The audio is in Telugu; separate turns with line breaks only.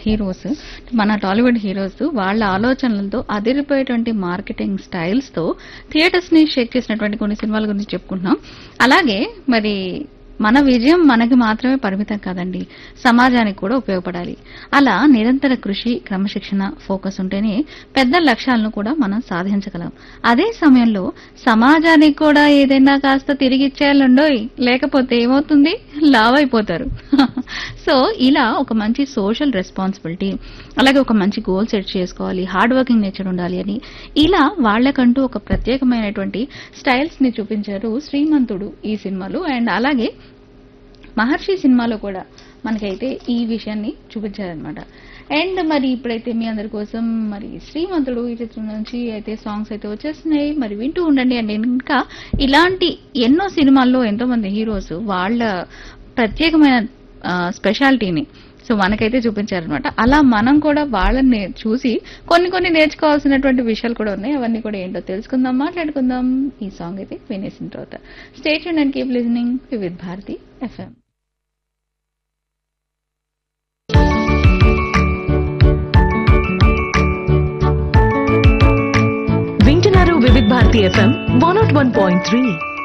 హీరోస్ మన టాలీవుడ్ హీరోస్ వాళ్ళ ఆలోచనలతో అదిరిపోయేటువంటి మార్కెటింగ్ స్టైల్స్ తో థియేటర్స్ ని షేక్ చేసినటువంటి కొన్ని సినిమాల గురించి చెప్పుకుంటున్నాం అలాగే మరి మన విజయం మనకి మాత్రమే పరిమితం కాదండి సమాజానికి కూడా ఉపయోగపడాలి అలా నిరంతర కృషి క్రమశిక్షణ ఫోకస్ ఉంటేనే పెద్ద లక్ష్యాలను కూడా మనం సాధించగలం అదే సమయంలో సమాజానికి కూడా ఏదైనా కాస్త తిరిగి ఇచ్చేయాలండోయ్ లేకపోతే ఏమవుతుంది లావ్ అయిపోతారు సో ఇలా ఒక మంచి సోషల్ రెస్పాన్సిబిలిటీ అలాగే ఒక మంచి గోల్ సెట్ చేసుకోవాలి హార్డ్ వర్కింగ్ నేచర్ ఉండాలి అని ఇలా వాళ్ళకంటూ ఒక ప్రత్యేకమైనటువంటి స్టైల్స్ ని చూపించారు శ్రీమంతుడు ఈ సినిమాలో అండ్ అలాగే మహర్షి సినిమాలో కూడా మనకైతే ఈ విషయాన్ని చూపించారనమాట అండ్ మరి ఇప్పుడైతే మీ అందరి కోసం మరి శ్రీమంతుడు ఈ చిత్రం నుంచి అయితే సాంగ్స్ అయితే వచ్చేస్తున్నాయి మరి వింటూ ఉండండి అండ్ ఇంకా ఇలాంటి ఎన్నో సినిమాల్లో ఎంతో మంది హీరోస్ వాళ్ళ ప్రత్యేకమైన స్పెషాలిటీని సో మనకైతే చూపించారనమాట అలా మనం కూడా వాళ్ళని నే- చూసి కొన్ని కొన్ని నేర్చుకోవాల్సినటువంటి విషయాలు కూడా ఉన్నాయి అవన్నీ కూడా ఏంటో తెలుసుకుందాం మాట్లాడుకుందాం ఈ సాంగ్ అయితే వినేసిన తర్వాత state and keep listening with Bharati F M
వింటున్నారు Vividh Bharati F M one nought one point three